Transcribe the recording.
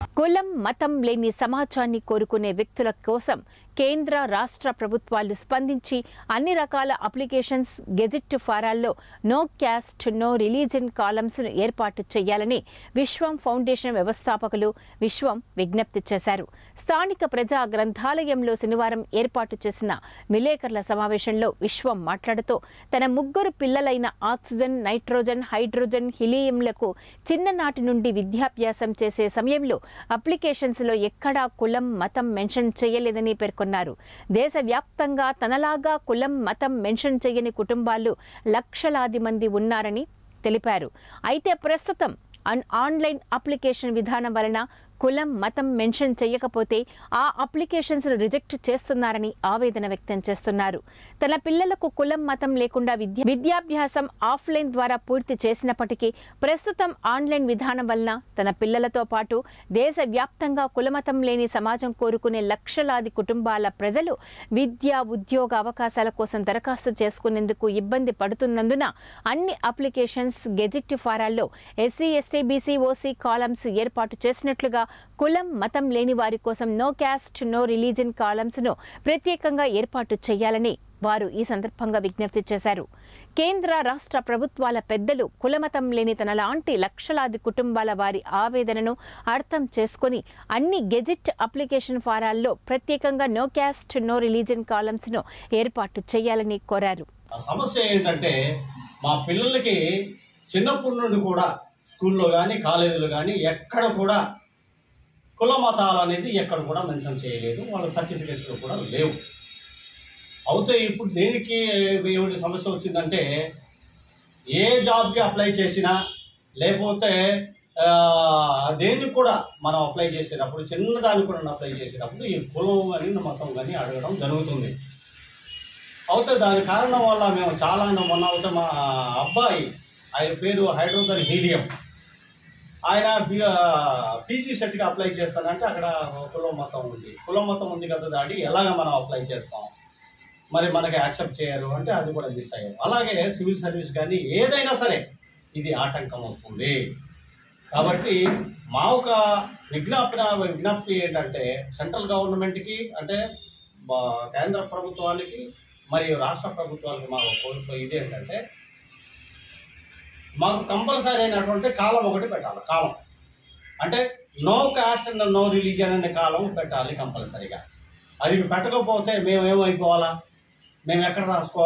కులం మతం లేని సమాజాన్ని కోరుకునే వ్యక్తుల కోసం కేంద్ర రాష్ట్ర ప్రభుత్వాలు స్పందించి అన్ని రకాల అప్లికేషన్స్ గెజిట్ ఫారాల్లో no caste no religion columns ఏర్పాటు చేయాలని విశ్వం ఫౌండేషన్ వ్యవస్థాపకులు విశ్వం విజ్ఞప్తి చేశారు స్థానిక ప్రజా గ్రంథాలయంలో శనివారం ఏర్పాటు చేసిన విలేకరుల సమావేశంలో విశ్వం మాట్లాడుతూ తన ముగ్గురు పిల్లలైన ఆక్సిజన్ నైట్రోజన్ హైడ్రోజన్ హీలియంలకు చిన్ననాటి నుండి విద్యాభ్యాసం చేసే సమయంలో అప్లికేషన్స్లో ఎక్కడా కులం మతం మెన్షన్ చేయలేదని పేర్కొన్నారు దేశవ్యాప్తంగా తనలాగా కులం మతం మెన్షన్ చేయని కుటుంబాలు లక్షలాది మంది ఉన్నారని తెలిపారు అయితే ప్రస్తుతం అన్ ఆన్లైన్ అప్లికేషన్ విధానం వలన కులం మతం మెన్షన్ చేయకపోతే ఆ అప్లికేషన్స్ రిజెక్ట్ చేస్తున్నారని ఆవేదన వ్యక్తం చేస్తున్నారు తన పిల్లలకు కులం మతం లేకుండా విద్య విద్యాభ్యాసం ఆఫ్లైన్ ద్వారా పూర్తి చేసినప్పటికీ ప్రస్తుతం ఆన్లైన్ విధానం వలన తన పిల్లలతో పాటు దేశవ్యాప్తంగా కులమతం లేని సమాజం కోరుకునే లక్షలాది కుటుంబాల ప్రజలు విద్య ఉద్యోగ అవకాశాల కోసం దరఖాస్తు చేసుకునేందుకు ఇబ్బంది పడుతున్నందున అన్ని అప్లికేషన్స్ గెజిట్ ఫారాల్లో SC ST BC OC columns ఏర్పాటు చేసినట్లుగా కులం మతం లేని వారి కోసం నో క్యాస్ట్ నో రిలీజన్ కాలమ్స్ను ప్రత్యేకంగా ఏర్పాటు చేయాలని వారు ఈ సందర్భంగా విజ్ఞప్తి చేశారు కేంద్ర రాష్ట్ర ప్రభుత్వాల పెద్దలు కులమతం లేని తనలాంటి లక్షలాది కుటుంబాల వారి ఆవేదనను అర్థం చేసుకొని అన్ని గెజిట్ అప్లికేషన్ ఫారాల్లో ప్రత్యేకంగా నో క్యాస్ట్ నో రిలీజన్ కాలమ్స్ను ఏర్పాటు చేయాలని కోరారు ఆ సమస్య ఏంటంటే మా పిల్లలకి చిన్నప్పటి నుండి కూడా స్కూల్లో కానీ కాలేజీలో కానీ ఎక్కడ కూడా కుల మతాలు అనేది ఎక్కడ కూడా మెన్షన్ చేయలేదు వాళ్ళ సర్టిఫికేట్స్లో కూడా లేవు అయితే ఇప్పుడు దేనికి ఏమిటి సమస్య వచ్చిందంటే ఏ జాబ్కి అప్లై చేసినా లేకపోతే ఆ, దేనికి కూడా మనం అప్లై చేసేటప్పుడు చిన్నదానికి కూడా అప్లై చేసేటప్పుడు ఈ కులం కానీ మతం కానీ అడగడం జరుగుతుంది అయితే దాని కారణం వల్ల మేము చాలా మొన్న అవుతే మా అబ్బాయి ఆయన పేరు హైడ్రోజన్ హీలియం ఆయన పీజీ సెట్కి అప్లై చేస్తానంటే అక్కడ కులం మతం ఉంది కులం మతం ఉంది కదా దాడి ఎలాగ మనం అప్లై చేస్తాం మరి మనకి యాక్సెప్ట్ చేయరు అంటే అది కూడా మిస్ అయ్యారు అలాగే సివిల్ సర్వీస్ కానీ ఏదైనా సరే ఇది ఆటంకం వస్తుంది కాబట్టి మా ఒక విజ్ఞాపన విజ్ఞప్తి ఏంటంటే సెంట్రల్ గవర్నమెంట్కి అంటే మా కేంద్ర ప్రభుత్వానికి మరియు రాష్ట్ర ప్రభుత్వానికి మా కోరిక ఇది ఏంటంటే మాకు కంపల్సరీ అయినటువంటి కాలం ఒకటి పెట్టాలి కాలం అంటే no caste and no religion అనే కాలం పెట్టాలి కంపల్సరీగా అది పెట్టకపోతే మేము ఏమైపోవాలా మేము ఎక్కడ రాసుకోవాలి